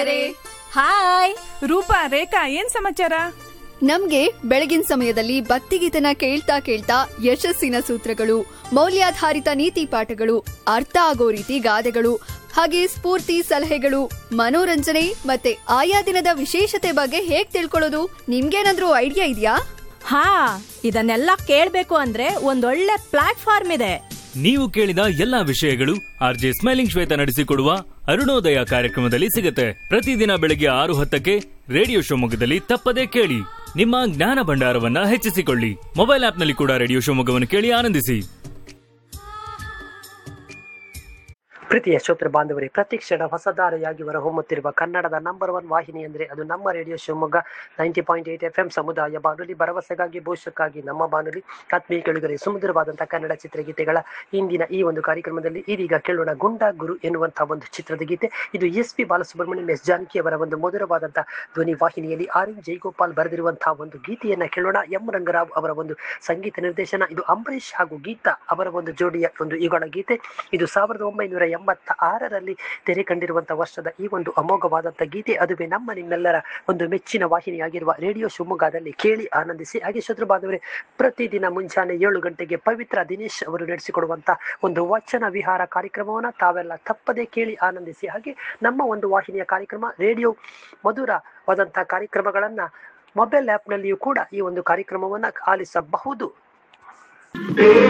ಗೆಳೆಯರೇ ಹಾಯ್ ರೂಪಾ ರೇಖಾ ಏನ್ ಸಮಾಚಾರ ನಮ್ಗೆ ಬೆಳಗಿನ ಸಮಯದಲ್ಲಿ ಭಕ್ತಿಗೀತನ ಕೇಳ್ತಾ ಕೇಳ್ತಾ ಯಶಸ್ಸಿನ ಸೂತ್ರಗಳು ಮೌಲ್ಯಾಧಾರಿತ ನೀತಿ ಪಾಠಗಳು ಅರ್ಥ ಆಗೋ ರೀತಿ ಗಾದೆಗಳು ಹಾಗೆ ಸ್ಫೂರ್ತಿ ಸಲಹೆಗಳು ಮನೋರಂಜನೆ ಮತ್ತೆ ಆಯಾ ದಿನದ ವಿಶೇಷತೆ ಬಗ್ಗೆ ಹೇಗ್ ತಿಳ್ಕೊಳ್ಳೋದು ನಿಮ್ಗೇನಾದ್ರೂ ಐಡಿಯಾ ಇದೆಯಾ ಹಾ ಇದನ್ನೆಲ್ಲ ಕೇಳ್ಬೇಕು ಅಂದ್ರೆ ಒಂದೊಳ್ಳೆ ಪ್ಲಾಟ್ಫಾರ್ಮ್ ಇದೆ ನೀವು ಕೇಳಿದ ಎಲ್ಲಾ ವಿಷಯಗಳು ಆರ್ ಜೆ ಸ್ಮೈಲಿಂಗ್ ಶ್ವೇತ ನಡೆಸಿಕೊಡುವ ಅರುಣೋದಯ ಕಾರ್ಯಕ್ರಮದಲ್ಲಿ ಸಿಗುತ್ತೆ ಪ್ರತಿದಿನ ಬೆಳಗ್ಗೆ ಆರು ಹತ್ತಕ್ಕೆ ರೇಡಿಯೋ ಶಿವಮೊಗ್ಗದಲ್ಲಿ ತಪ್ಪದೇ ಕೇಳಿ ನಿಮ್ಮ ಜ್ಞಾನ ಭಂಡಾರವನ್ನ ಹೆಚ್ಚಿಸಿಕೊಳ್ಳಿ ಮೊಬೈಲ್ ಆಪ್ನಲ್ಲಿ ಕೂಡ ರೇಡಿಯೋ ಶಿವಮೊಗ್ಗವನ್ನು ಕೇಳಿ ಆನಂದಿಸಿ ಪ್ರೀತಿಯ ಶ್ರೋತೃ ಬಾಂಧವರೇ ಪ್ರತಿಕ್ಷಣ ಹೊಸದಾರೆಯಾಗಿ ಹೊರಹೊಮ್ಮುತ್ತಿರುವ ಕನ್ನಡದ ನಂಬರ್ ಒನ್ ವಾಹಿನಿ ಅಂದರೆ ಅದು ನಮ್ಮ radio Shivamogga ninety point eight F M ಸಮುದಾಯ ಬಾನುಲಿ ಭರವಸೆಗಾಗಿ ಭವಿಷ್ಯಕ್ಕಾಗಿ ನಮ್ಮ ಬಾನುಲಿ ಆತ್ಮೀಯ ಕೆಳಗರೆ ಸುಮಧುರವಾದಂತಹ ಕನ್ನಡ ಚಿತ್ರಗೀತೆಗಳ ಇಂದಿನ ಈ ಒಂದು ಕಾರ್ಯಕ್ರಮದಲ್ಲಿ ಇದೀಗ ಕೇಳೋಣ ಗುಂಡಾ ಗುರು ಎನ್ನುವಂತಹ ಒಂದು ಚಿತ್ರದ ಗೀತೆ ಇದು S P Balasubrahmanyam S Janaki ಅವರ ಒಂದು ಮಧುರವಾದಂತಹ ಧ್ವನಿ ವಾಹಿನಿಯಲ್ಲಿ ಆರ್ ಎನ್ ಜೈಗೋಪಾಲ್ ಬರೆದಿರುವಂತಹ ಒಂದು ಗೀತೆಯನ್ನ ಕೇಳೋಣ ಎಂ ರಂಗರಾವ್ ಅವರ ಒಂದು ಸಂಗೀತ ನಿರ್ದೇಶನ ಇದು ಅಂಬರೀಷ್ ಹಾಗೂ ಗೀತಾ ಅವರ ಒಂದು ಜೋಡಿಯ ಒಂದು ಈಗಳ ಗೀತೆ ಇದು ಸಾವಿರದ ಒಂಬೈನೂರ ಎಂಬತ್ತ ಆರರಲ್ಲಿ ತೆರೆ ಕಂಡಿರುವಂತಹ ವರ್ಷದ ಈ ಒಂದು ಅಮೋಘವಾದಂತಹ ಗೀತೆ ಅದುವೇ ನಮ್ಮ ನಿಮ್ಮೆಲ್ಲರ ಒಂದು ಮೆಚ್ಚಿನ ವಾಹಿನಿಯಾಗಿರುವ ರೇಡಿಯೋ ಶಿವಮೊಗ್ಗದಲ್ಲಿ ಕೇಳಿ ಆನಂದಿಸಿ ಹಾಗೆ ಶತ್ರು ಬಾಂಧವರೇ ಪ್ರತಿದಿನ ಮುಂಜಾನೆ ಏಳು ಗಂಟೆಗೆ ಪವಿತ್ರ ದಿನೇಶ್ ಅವರು ನಡೆಸಿಕೊಡುವಂತಹ ಒಂದು ವಚನ ವಿಹಾರ ಕಾರ್ಯಕ್ರಮವನ್ನ ತಾವೆಲ್ಲ ತಪ್ಪದೇ ಕೇಳಿ ಆನಂದಿಸಿ ಹಾಗೆ ನಮ್ಮ ಒಂದು ವಾಹಿನಿಯ ಕಾರ್ಯಕ್ರಮ ರೇಡಿಯೋ ಮಧುರವಾದಂತಹ ಕಾರ್ಯಕ್ರಮಗಳನ್ನ ಮೊಬೈಲ್ ಆ್ಯಪ್ನಲ್ಲಿಯೂ ಕೂಡ ಈ ಒಂದು ಕಾರ್ಯಕ್ರಮವನ್ನ ಆಲಿಸಬಹುದು